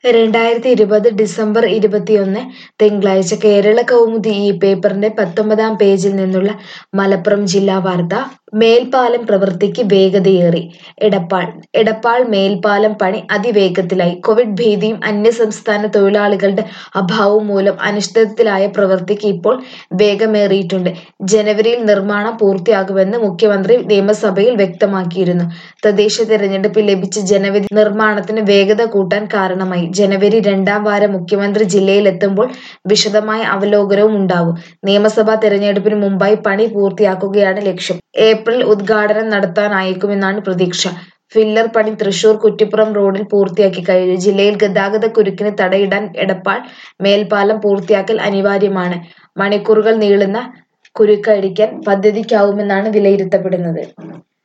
രണ്ടായിരത്തി ഇരുപത് ഡിസംബർ ഇരുപത്തിയൊന്ന് തിങ്കളാഴ്ച കേരള കൗമുദി ഈ പേപ്പറിന്റെ പത്തൊമ്പതാം പേജിൽ നിന്നുള്ള മലപ്പുറം ജില്ലാ വാർത്ത മേൽപ്പാലം പ്രവൃത്തിക്ക് വേഗതയേറി എടപ്പാൾ എടപ്പാൾ മേൽപ്പാലം പണി അതിവേഗത്തിലായി കോവിഡ് ഭീതിയും അന്യസംസ്ഥാന തൊഴിലാളികളുടെ അഭാവവും മൂലം അനിശ്ചിതത്വത്തിലായ പ്രവൃത്തിക്ക് ഇപ്പോൾ വേഗമേറിയിട്ടുണ്ട് ജനുവരിയിൽ നിർമ്മാണം പൂർത്തിയാകുമെന്ന് മുഖ്യമന്ത്രി നിയമസഭയിൽ വ്യക്തമാക്കിയിരുന്നു തദ്ദേശ തെരഞ്ഞെടുപ്പിൽ ലഭിച്ച ജനവിധി നിർമ്മാണത്തിന് വേഗത കൂട്ടാൻ കാരണമായി ജനുവരി രണ്ടാം വാരം മുഖ്യമന്ത്രി ജില്ലയിലെത്തുമ്പോൾ വിശദമായ അവലോകനവും ഉണ്ടാകും നിയമസഭാ തെരഞ്ഞെടുപ്പിന് മുമ്പായി പണി പൂർത്തിയാക്കുകയാണ് ലക്ഷ്യം ഏപ്രിൽ ഉദ്ഘാടനം നടത്താനായേക്കുമെന്നാണ് പ്രതീക്ഷ ഫില്ലർ പണി തൃശൂർ കുറ്റിപ്പുറം റോഡിൽ പൂർത്തിയാക്കി കഴിഞ്ഞു ജില്ലയിൽ ഗതാഗത കുരുക്കിന് തടയിടാൻ എടപ്പാൾ മേൽപ്പാലം പൂർത്തിയാക്കൽ അനിവാര്യമാണ് മണിക്കൂറുകൾ നീളുന്ന കുരുക്കഴിക്കാൻ പദ്ധതിക്കാവുമെന്നാണ് വിലയിരുത്തപ്പെടുന്നത്